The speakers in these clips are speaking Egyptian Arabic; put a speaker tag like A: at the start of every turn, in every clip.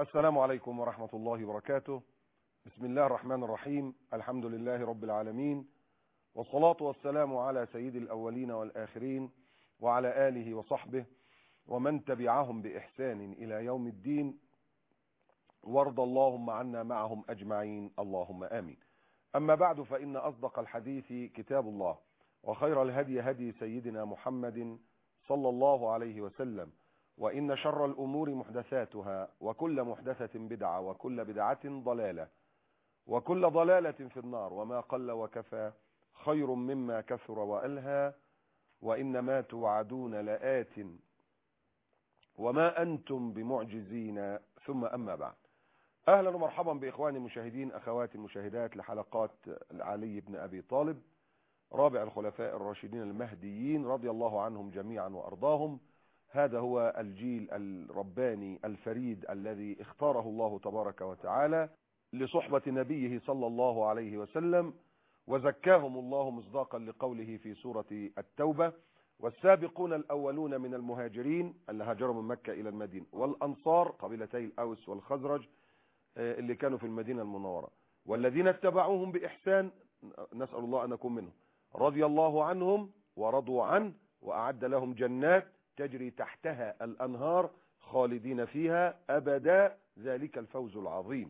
A: السلام عليكم ورحمة الله وبركاته بسم الله الرحمن الرحيم الحمد لله رب العالمين والصلاة والسلام على سيد الأولين والآخرين وعلى آله وصحبه ومن تبعهم بإحسان إلى يوم الدين وارض اللهم عنا معهم أجمعين اللهم آمين أما بعد فإن أصدق الحديث كتاب الله وخير الهدي هدي سيدنا محمد صلى الله عليه وسلم وإن شر الأمور محدثاتها وكل محدثة بدعة وكل بدعة ضلالة وكل ضلالة في النار وما قل وكفى خير مما كثر وألهى وإنما توعدون لآت وما أنتم بمعجزين ثم أما بعد أهلا ومرحبا بإخواني المشاهدين أخواتي المشاهدات لحلقات علي بن أبي طالب رابع الخلفاء الراشدين المهديين رضي الله عنهم جميعا وأرضاهم هذا هو الجيل الرباني الفريد الذي اختاره الله تبارك وتعالى لصحبة نبيه صلى الله عليه وسلم وزكاهم الله مصداقا لقوله في سورة التوبة والسابقون الأولون من المهاجرين اللي هاجروا من مكة إلى المدينة والأنصار قبيلتي الأوس والخزرج اللي كانوا في المدينة المنورة والذين اتبعوهم بإحسان نسأل الله أن نكون منهم رضي الله عنهم ورضوا عنه وأعد لهم جنات تجري تحتها الأنهار خالدين فيها أبدا ذلك الفوز العظيم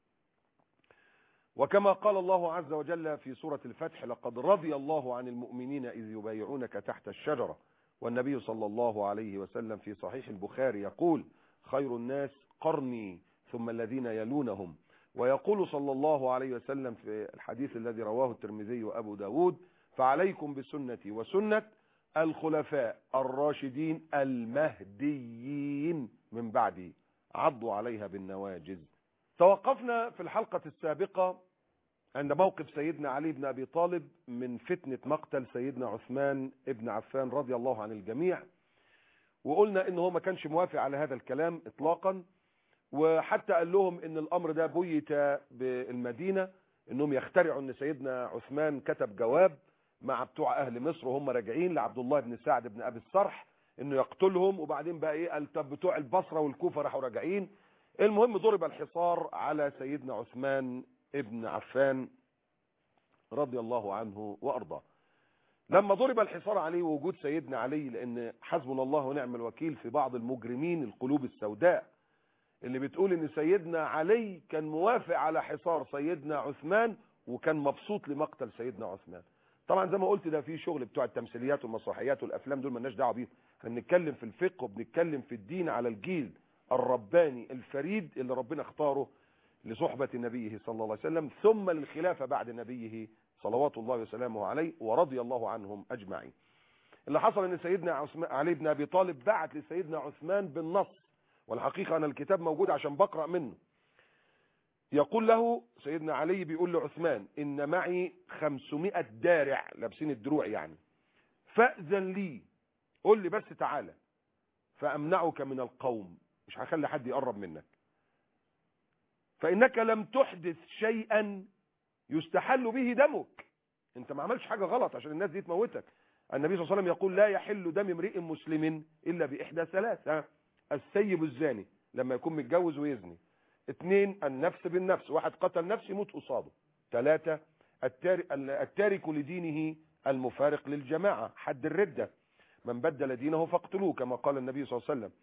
A: وكما قال الله عز وجل في سورة الفتح لقد رضي الله عن المؤمنين إذ يبايعونك تحت الشجرة والنبي صلى الله عليه وسلم في صحيح البخاري يقول خير الناس قرني ثم الذين يلونهم ويقول صلى الله عليه وسلم في الحديث الذي رواه الترمذي وأبو داود فعليكم بسنتي وسنة الخلفاء الراشدين المهديين من بعدي عضوا عليها بالنواجز توقفنا في الحلقة السابقة عند موقف سيدنا علي بن أبي طالب من فتنة مقتل سيدنا عثمان ابن عفان رضي الله عن الجميع وقلنا انه هو ما كانش موافق على هذا الكلام اطلاقا وحتى قال لهم ان الامر ده بيت بالمدينة انهم يخترعوا ان سيدنا عثمان كتب جواب مع بتوع اهل مصر وهم راجعين لعبد الله بن سعد بن ابي الصرح انه يقتلهم وبعدين بقى ايه قال طب بتوع البصره والكوفه راحوا راجعين المهم ضرب الحصار على سيدنا عثمان ابن عفان رضي الله عنه وارضاه لما ضرب الحصار عليه وجود سيدنا علي لان حسبنا الله ونعم الوكيل في بعض المجرمين القلوب السوداء اللي بتقول ان سيدنا علي كان موافق على حصار سيدنا عثمان وكان مبسوط لمقتل سيدنا عثمان طبعا زي ما قلت ده في شغل بتوع التمثيليات والمسرحيات والافلام دول مالناش دعوه بيهم احنا بنتكلم في الفقه وبنتكلم في الدين على الجيل الرباني الفريد اللي ربنا اختاره لصحبة نبيه صلى الله عليه وسلم ثم للخلافة بعد نبيه صلوات الله وسلامه عليه ورضي الله عنهم أجمعين اللي حصل ان سيدنا عثمان علي بن أبي طالب بعت لسيدنا عثمان بالنص والحقيقة أنا الكتاب موجود عشان بقرأ منه يقول له سيدنا علي بيقول لعثمان إن معي خمسمائة دارع لابسين الدروع يعني فأذن لي قول لي بس تعالى فأمنعك من القوم مش هخلي حد يقرب منك فإنك لم تحدث شيئا يستحل به دمك انت ما عملش حاجة غلط عشان الناس دي تموتك النبي صلى الله عليه وسلم يقول لا يحل دم امرئ مسلم إلا بإحدى ثلاث ها السيب الزاني لما يكون متجوز ويزني اثنين النفس بالنفس واحد قتل نفس يموت قصاده ثلاثة التارك لدينه المفارق للجماعة حد الردة من بدل دينه فاقتلوه كما قال النبي صلى الله عليه وسلم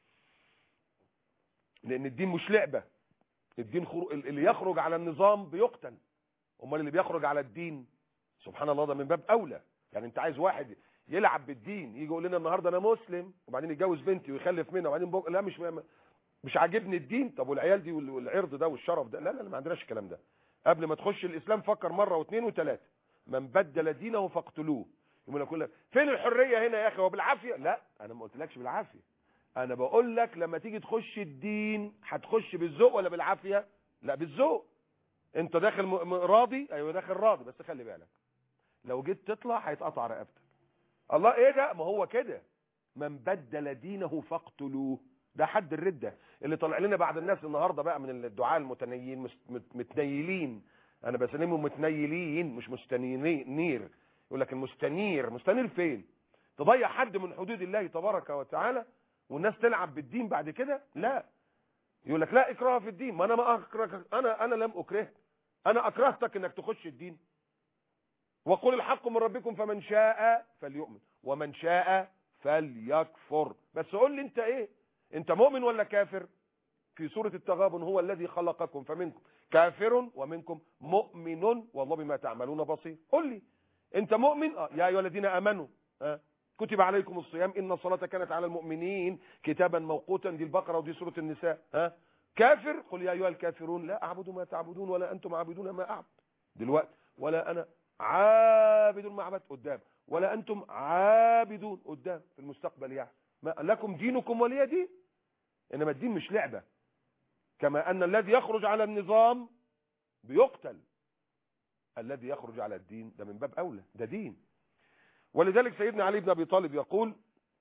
A: لان الدين مش لعبة الدين خرو... اللي يخرج على النظام بيقتل امال اللي بيخرج على الدين سبحان الله ده من باب اولى يعني انت عايز واحد يلعب بالدين يجي يقول لنا النهارده انا مسلم وبعدين يتجوز بنتي ويخلف منها وبعدين بق... لا مش مش عاجبني الدين طب والعيال دي والعرض ده والشرف ده لا لا ما عندناش الكلام ده قبل ما تخش الاسلام فكر مره واثنين وثلاثه من بدل دينه فاقتلوه يقول لك كلها فين الحريه هنا يا اخي هو بالعافيه لا انا ما قلتلكش بالعافيه انا بقول لك لما تيجي تخش الدين هتخش بالذوق ولا بالعافيه لا بالذوق انت داخل م... راضي ايوه داخل راضي بس خلي بالك لو جيت تطلع هيتقطع رقبتك الله ايه ده ما هو كده من بدل دينه فاقتلوه ده حد الردة اللي طلع لنا بعد الناس النهاردة بقى من الدعاء المتنيين متنيلين انا بسميهم متنيلين مش مستنير يقول لك المستنير مستنير فين تضيع حد من حدود الله تبارك وتعالى والناس تلعب بالدين بعد كده لا يقول لك لا اكراه في الدين ما انا ما اكره انا انا لم اكرهك انا اكرهتك انك تخش الدين وقل الحق من ربكم فمن شاء فليؤمن ومن شاء فليكفر بس قول لي انت ايه انت مؤمن ولا كافر في سورة التغابن هو الذي خلقكم فمنكم كافر ومنكم مؤمن والله بما تعملون بصير قل لي انت مؤمن اه يا ايها الذين امنوا اه كتب عليكم الصيام ان الصلاه كانت على المؤمنين كتابا موقوتا دي البقره ودي سوره النساء ها كافر قل يا ايها الكافرون لا اعبد ما تعبدون ولا انتم عابدون ما اعبد دلوقتي ولا انا عابد ما عبدت قدام ولا انتم عابدون قدام في المستقبل يعني ما لكم دينكم ولي دين انما الدين مش لعبه كما ان الذي يخرج على النظام بيقتل الذي يخرج على الدين ده من باب اولى ده دين ولذلك سيدنا علي بن ابي طالب يقول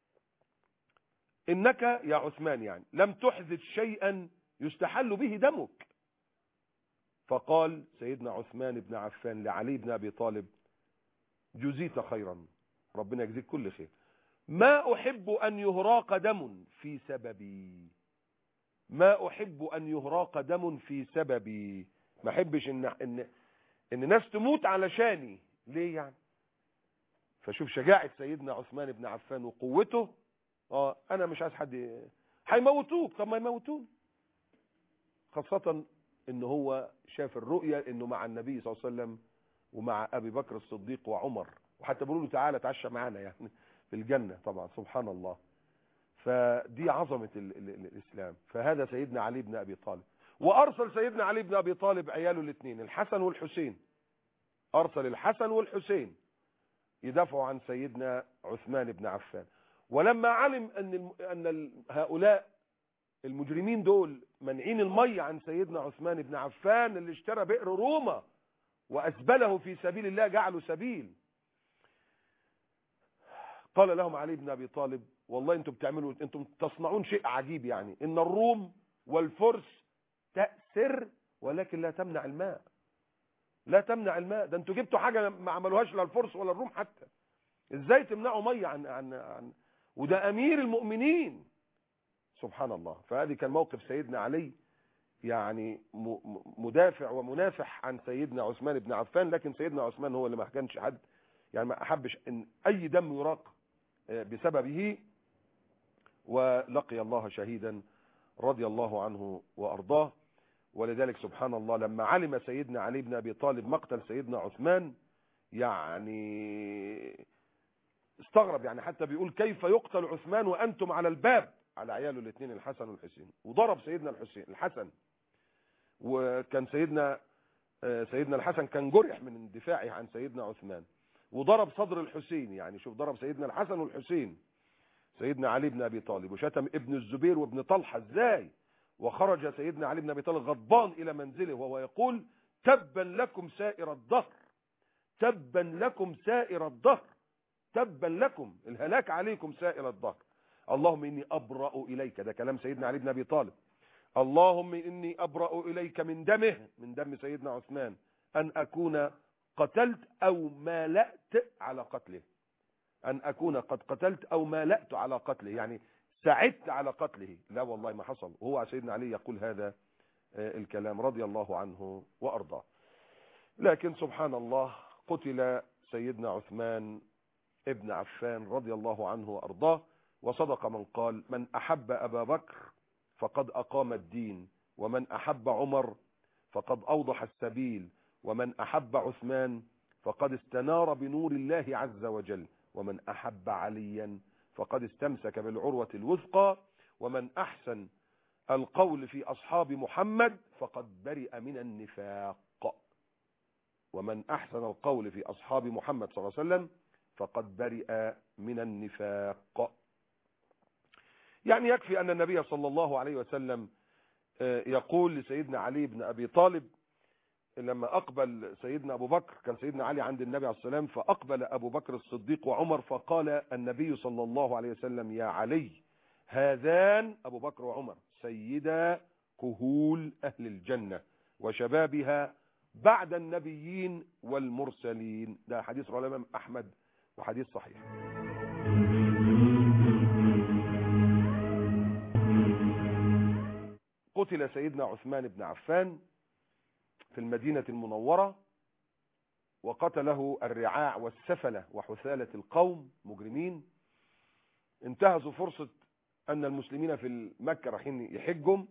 A: انك يا عثمان يعني لم تحدث شيئا يستحل به دمك فقال سيدنا عثمان بن عفان لعلي بن ابي طالب جزيت خيرا ربنا يجزيك كل خير ما احب ان يهراق دم في سببي ما احب ان يهراق دم في سببي ما احبش ان ان ان ناس تموت علشاني ليه يعني فشوف شجاعة سيدنا عثمان بن عفان وقوته اه انا مش عايز حد هيموتوك طب ما يموتون خاصة ان هو شاف الرؤية انه مع النبي صلى الله عليه وسلم ومع ابي بكر الصديق وعمر وحتى بيقولوا له تعالى تعشى معانا يعني في الجنة طبعا سبحان الله فدي عظمة ال ال ال الاسلام فهذا سيدنا علي بن ابي طالب وارسل سيدنا علي بن ابي طالب عياله الاثنين الحسن والحسين ارسل الحسن والحسين يدافعوا عن سيدنا عثمان بن عفان ولما علم ان ان هؤلاء المجرمين دول منعين المية عن سيدنا عثمان بن عفان اللي اشترى بئر روما واسبله في سبيل الله جعله سبيل قال لهم علي بن ابي طالب والله انتم بتعملوا انتم تصنعون شيء عجيب يعني ان الروم والفرس تأسر ولكن لا تمنع الماء لا تمنع الماء ده انتوا جبتوا حاجة ما عملوهاش لا الفرس ولا الروم حتى ازاي تمنعوا مية عن, عن, عن وده امير المؤمنين سبحان الله فهذه كان موقف سيدنا علي يعني مدافع ومنافح عن سيدنا عثمان بن عفان لكن سيدنا عثمان هو اللي ما كانش حد يعني ما احبش ان اي دم يراق بسببه ولقي الله شهيدا رضي الله عنه وارضاه ولذلك سبحان الله لما علم سيدنا علي بن ابي طالب مقتل سيدنا عثمان يعني استغرب يعني حتى بيقول كيف يقتل عثمان وانتم على الباب على عياله الاثنين الحسن والحسين وضرب سيدنا الحسين الحسن وكان سيدنا سيدنا الحسن كان جرح من دفاعه عن سيدنا عثمان وضرب صدر الحسين يعني شوف ضرب سيدنا الحسن والحسين سيدنا علي بن ابي طالب وشتم ابن الزبير وابن طلحه ازاي وخرج سيدنا علي بن ابي طالب غضبان الى منزله وهو يقول تبا لكم سائر الدهر تبا لكم سائر الدهر تبا لكم الهلاك عليكم سائر الدهر اللهم اني ابرا اليك ده كلام سيدنا علي بن ابي طالب اللهم اني ابرا اليك من دمه من دم سيدنا عثمان ان اكون قتلت او مالأت على قتله ان اكون قد قتلت او مالأت على قتله يعني سعدت على قتله لا والله ما حصل وهو سيدنا علي يقول هذا الكلام رضي الله عنه وارضاه لكن سبحان الله قتل سيدنا عثمان ابن عفان رضي الله عنه وارضاه وصدق من قال من احب ابا بكر فقد اقام الدين ومن احب عمر فقد اوضح السبيل ومن احب عثمان فقد استنار بنور الله عز وجل ومن احب عليا فقد استمسك بالعروة الوثقى ومن احسن القول في اصحاب محمد فقد برئ من النفاق ومن احسن القول في اصحاب محمد صلى الله عليه وسلم فقد برئ من النفاق يعني يكفي ان النبي صلى الله عليه وسلم يقول لسيدنا علي بن ابي طالب لما اقبل سيدنا ابو بكر كان سيدنا علي عند النبي عليه السلام فاقبل ابو بكر الصديق وعمر فقال النبي صلى الله عليه وسلم يا علي هذان ابو بكر وعمر سيدا كهول اهل الجنة وشبابها بعد النبيين والمرسلين ده حديث رواه الامام احمد وحديث صحيح قتل سيدنا عثمان بن عفان في المدينة المنورة وقتله الرعاع والسفلة وحثالة القوم مجرمين انتهزوا فرصة أن المسلمين في مكة رايحين يحجوا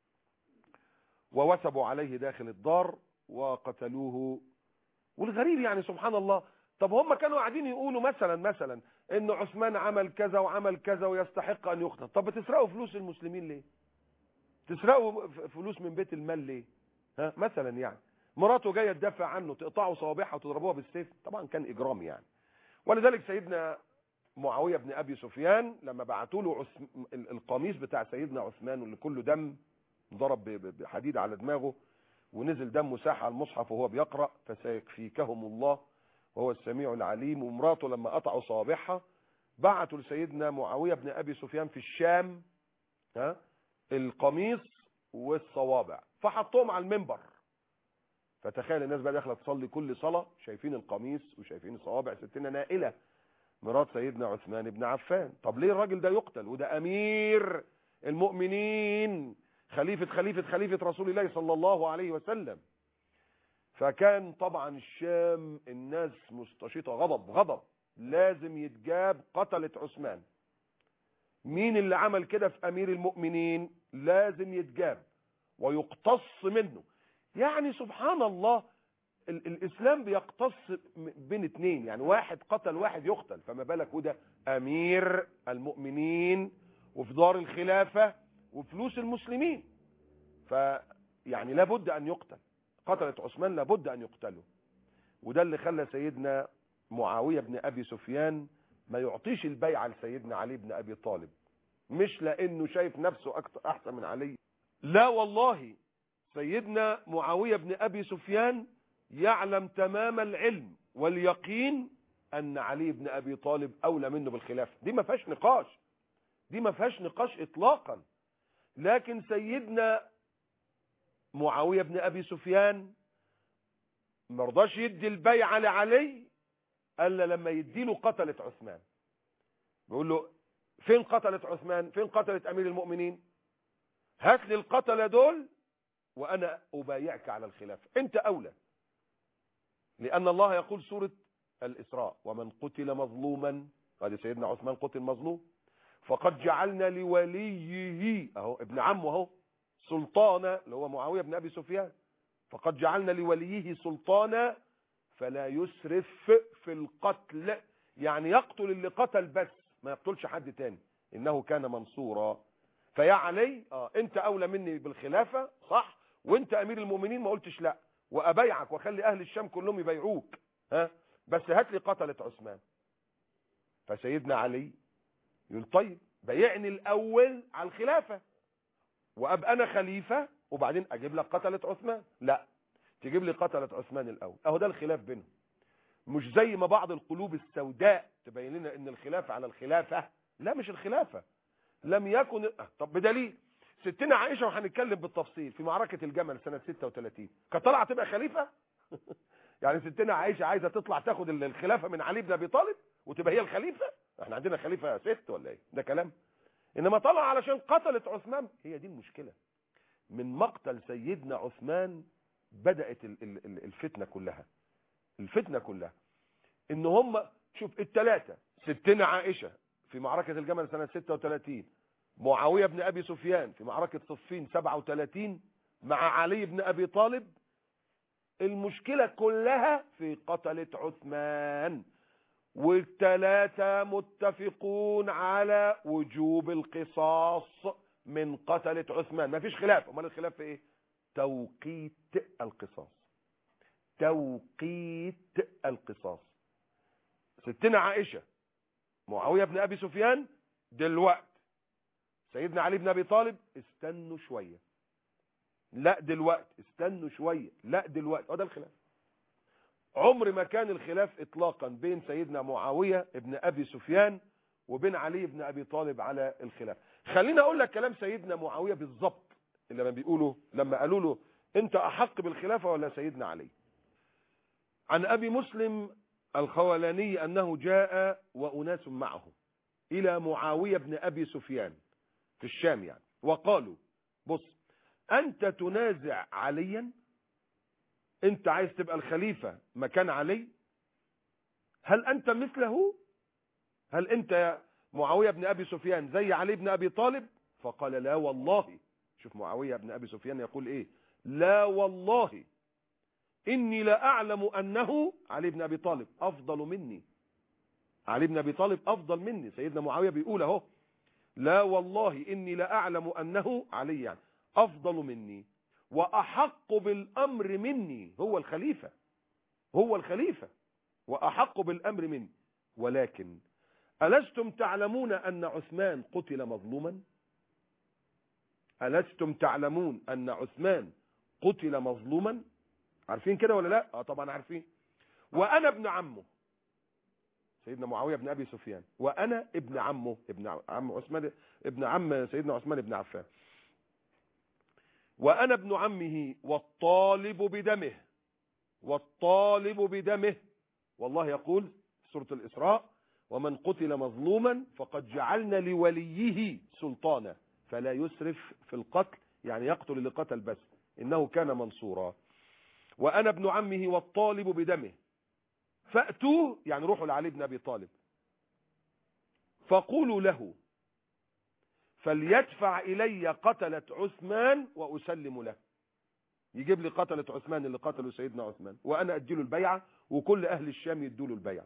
A: ووثبوا عليه داخل الدار وقتلوه والغريب يعني سبحان الله طب هم كانوا قاعدين يقولوا مثلا مثلا ان عثمان عمل كذا وعمل كذا ويستحق ان يقتل طب بتسرقوا فلوس المسلمين ليه تسرقوا فلوس من بيت المال ليه ها مثلا يعني مراته جايه تدافع عنه تقطعوا صوابعها وتضربوها بالسيف طبعا كان اجرام يعني ولذلك سيدنا معاويه بن ابي سفيان لما بعتوا له عثم... القميص بتاع سيدنا عثمان واللي كله دم ضرب بحديد على دماغه ونزل دمه ساح على المصحف وهو بيقرا فسيكفيكهم الله وهو السميع العليم ومراته لما قطعوا صوابعها بعتوا لسيدنا معاويه بن ابي سفيان في الشام ها القميص والصوابع فحطهم على المنبر فتخيل الناس بقى داخله تصلي كل صلاه شايفين القميص وشايفين الصوابع ستنا نائله مرات سيدنا عثمان بن عفان طب ليه الراجل ده يقتل وده امير المؤمنين خليفه خليفه خليفه رسول الله صلى الله عليه وسلم فكان طبعا الشام الناس مستشيطه غضب غضب لازم يتجاب قتلة عثمان مين اللي عمل كده في امير المؤمنين لازم يتجاب ويقتص منه يعني سبحان الله ال الاسلام بيقتص بين اتنين يعني واحد قتل واحد يقتل فما بالك وده امير المؤمنين وفي دار الخلافة وفلوس المسلمين فيعني لابد ان يقتل قتلت عثمان لابد ان يقتلوا وده اللي خلى سيدنا معاوية بن ابي سفيان ما يعطيش البيعة لسيدنا علي بن ابي طالب مش لانه شايف نفسه اكتر احسن من علي لا والله سيدنا معاوية بن ابي سفيان يعلم تمام العلم واليقين ان علي بن ابي طالب اولى منه بالخلافه دي ما فيهاش نقاش دي ما فيهاش نقاش اطلاقا لكن سيدنا معاويه بن ابي سفيان ما رضاش يدي البيعه لعلي الا لما يديله قتله عثمان بيقول له فين قتله عثمان فين قتله امير المؤمنين هات لي القتله دول وانا ابايعك على الخلافه انت اولى لأن الله يقول سورة الإسراء ومن قتل مظلوما هذا سيدنا عثمان قتل مظلوم فقد جعلنا لوليه اهو ابن عمه اهو سلطانا اللي هو معاوية بن أبي سفيان فقد جعلنا لوليه سلطانا فلا يسرف في القتل يعني يقتل اللي قتل بس ما يقتلش حد تاني إنه كان منصورا فيا علي اه انت اولى مني بالخلافة صح وانت امير المؤمنين ما قلتش لا وابايعك واخلي اهل الشام كلهم يبايعوك ها بس هات لي قتله عثمان فسيدنا علي يقول طيب بايعني الاول على الخلافه وابقى انا خليفه وبعدين اجيب لك قتله عثمان لا تجيب لي قتله عثمان الاول اهو ده الخلاف بينهم مش زي ما بعض القلوب السوداء تبين لنا ان الخلافه على الخلافه لا مش الخلافه لم يكن طب بدليل ستنا عائشه وهنتكلم بالتفصيل في معركه الجمل سنه 36 كانت طالعه تبقى خليفه يعني ستنا عائشه عايزه تطلع تاخد الخلافه من علي بن ابي طالب وتبقى هي الخليفه احنا عندنا خليفه ست ولا ايه ده كلام انما طلع علشان قتلت عثمان هي دي المشكله من مقتل سيدنا عثمان بدات الفتنه كلها الفتنه كلها ان هم شوف الثلاثه ستنا عائشه في معركه الجمل سنه 36 معاوية بن أبي سفيان في معركة صفين 37 مع علي بن أبي طالب المشكلة كلها في قتلة عثمان والثلاثة متفقون على وجوب القصاص من قتلة عثمان ما فيش خلاف امال الخلاف في ايه توقيت القصاص توقيت القصاص ستنا عائشة معاوية بن أبي سفيان دلوقتي سيدنا علي بن ابي طالب استنوا شويه لا دلوقتي استنوا شويه لا دلوقتي اه ده الخلاف عمر ما كان الخلاف اطلاقا بين سيدنا معاويه ابن ابي سفيان وبين علي بن ابي طالب على الخلاف خليني اقول لك كلام سيدنا معاويه بالظبط لما بيقولوا لما قالوا له انت احق بالخلافه ولا سيدنا علي عن ابي مسلم الخولاني انه جاء واناس معه الى معاويه بن ابي سفيان في الشام يعني وقالوا بص انت تنازع عليا انت عايز تبقى الخليفة مكان علي هل انت مثله هل انت يا معاوية بن ابي سفيان زي علي بن ابي طالب فقال لا والله شوف معاوية بن ابي سفيان يقول ايه لا والله اني لا اعلم انه علي بن ابي طالب افضل مني علي بن ابي طالب افضل مني سيدنا معاوية بيقول اهو لا والله اني لا اعلم انه علي يعني افضل مني واحق بالامر مني هو الخليفة هو الخليفة واحق بالامر مني ولكن ألستم تعلمون أن عثمان قتل مظلوما ألستم تعلمون أن عثمان قتل مظلوما عارفين كده ولا لا اه طبعا عارفين وأنا ابن عمه سيدنا معاوية بن أبي سفيان وأنا ابن عمه ابن عم عثمان ابن عم سيدنا عثمان بن عفان وأنا ابن عمه والطالب بدمه والطالب بدمه والله يقول سورة الإسراء ومن قتل مظلوما فقد جعلنا لوليه سلطانا فلا يسرف في القتل يعني يقتل اللي قتل بس إنه كان منصورا وأنا ابن عمه والطالب بدمه فأتوه يعني روحوا لعلي بن أبي طالب فقولوا له فليدفع إلي قتلة عثمان وأسلم له يجيب لي قتلة عثمان اللي قتلوا سيدنا عثمان وأنا أديله البيعة وكل أهل الشام يدوله البيعة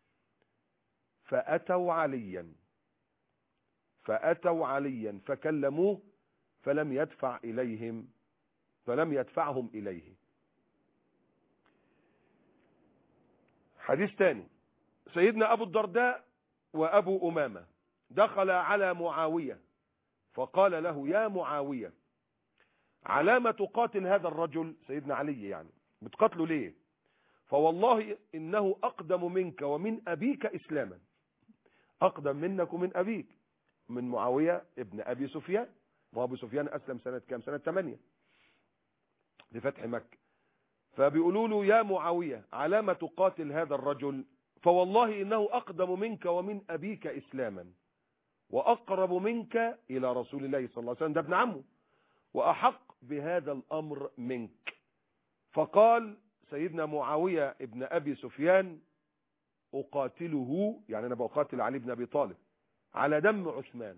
A: فأتوا عليا فأتوا عليا فكلموه فلم يدفع إليهم فلم يدفعهم إليه حديث تاني سيدنا أبو الدرداء وأبو أمامة دخل على معاوية فقال له يا معاوية علامة تقاتل هذا الرجل سيدنا علي يعني بتقاتله ليه فوالله إنه أقدم منك ومن أبيك إسلاما أقدم منك ومن أبيك من معاوية ابن أبي سفيان وأبو سفيان أسلم سنة كام سنة 8 لفتح مكة فبيقولوا له يا معاوية علامة تقاتل هذا الرجل فوالله إنه أقدم منك ومن أبيك إسلاما وأقرب منك إلى رسول الله صلى الله عليه وسلم ده ابن عمه وأحق بهذا الأمر منك فقال سيدنا معاوية ابن أبي سفيان أقاتله يعني أنا بقاتل علي بن أبي طالب على دم عثمان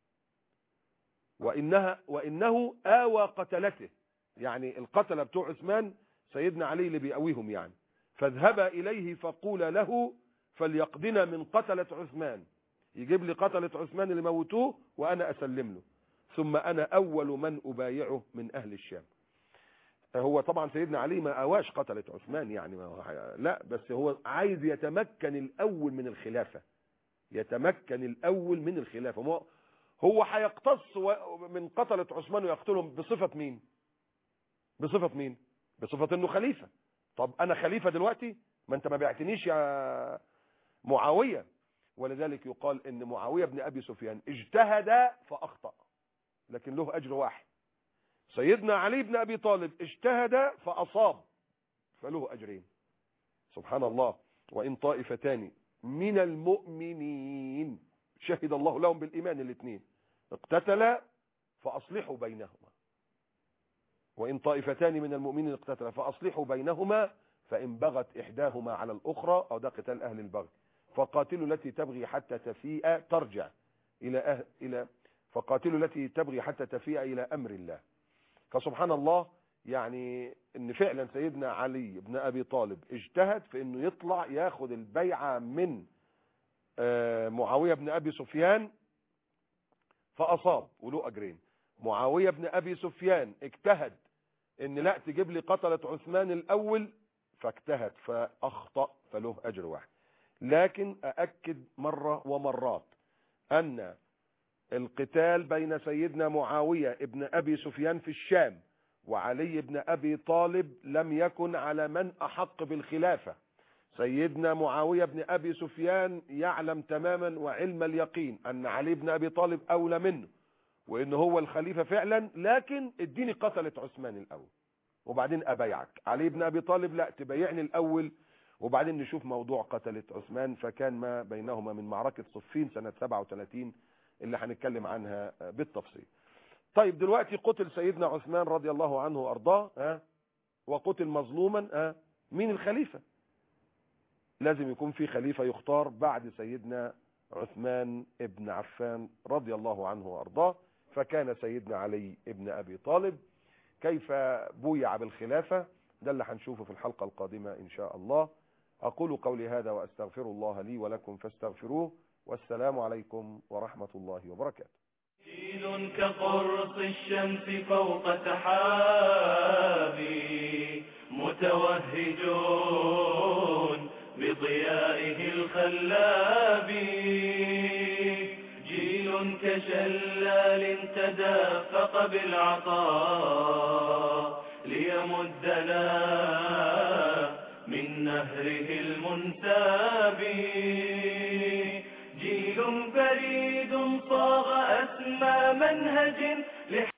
A: وإنها وإنه آوى قتلته يعني القتلة بتوع عثمان سيدنا علي اللي بيقويهم يعني فاذهبا إليه فقول له فليقضنا من قتلة عثمان يجيب لي قتلة عثمان اللي موتوه وأنا أسلم له ثم أنا أول من أبايعه من أهل الشام هو طبعا سيدنا علي ما أواش قتلة عثمان يعني ما لا بس هو عايز يتمكن الأول من الخلافة يتمكن الأول من الخلافة هو هيقتص من قتلة عثمان ويقتلهم بصفة مين بصفة مين بصفة انه خليفة طب انا خليفة دلوقتي ما انت ما بعتنيش يا معاوية ولذلك يقال ان معاوية بن ابي سفيان اجتهد فاخطأ لكن له اجر واحد سيدنا علي بن ابي طالب اجتهد فاصاب فله اجرين سبحان الله وان طائفتان من المؤمنين شهد الله لهم بالايمان الاثنين اقتتلا فاصلحوا بينهما وإن طائفتان من المؤمنين اقتتلا فأصلحوا بينهما فإن بغت إحداهما على الأخرى أو ده قتال أهل البغي فقاتلوا التي تبغي حتى تفيء ترجع إلى أهل إلى فقاتلوا التي تبغي حتى تفيء إلى أمر الله فسبحان الله يعني ان فعلا سيدنا علي بن ابي طالب اجتهد في انه يطلع ياخد البيعة من معاوية بن ابي سفيان فاصاب وله اجرين معاوية بن ابي سفيان اجتهد ان لا تجيب لي قتلة عثمان الاول فاجتهد فاخطأ فله اجر واحد لكن اأكد مرة ومرات ان القتال بين سيدنا معاوية ابن ابي سفيان في الشام وعلي بن ابي طالب لم يكن على من احق بالخلافة سيدنا معاوية بن ابي سفيان يعلم تماما وعلم اليقين ان علي بن ابي طالب اولى منه وان هو الخليفة فعلا لكن اديني قتلة عثمان الاول وبعدين ابايعك علي بن ابي طالب لا تبايعني الاول وبعدين نشوف موضوع قتلة عثمان فكان ما بينهما من معركة صفين سنة 37 اللي هنتكلم عنها بالتفصيل طيب دلوقتي قتل سيدنا عثمان رضي الله عنه وارضاه ها وقتل مظلوما ها مين الخليفة لازم يكون في خليفة يختار بعد سيدنا عثمان ابن عفان رضي الله عنه وارضاه فكان سيدنا علي ابن ابي طالب كيف بويع بالخلافة ده اللي هنشوفه في الحلقة القادمة ان شاء الله اقول قولي هذا واستغفر الله لي ولكم فاستغفروه والسلام عليكم ورحمة الله وبركاته
B: جيل كقرص الشمس فوق سحابي متوهجون بضيائه الخلاب جيل كشلال تدافق بالعطاء ليمدنا من نهره المنساب جيل فريد صاغ أسمى منهج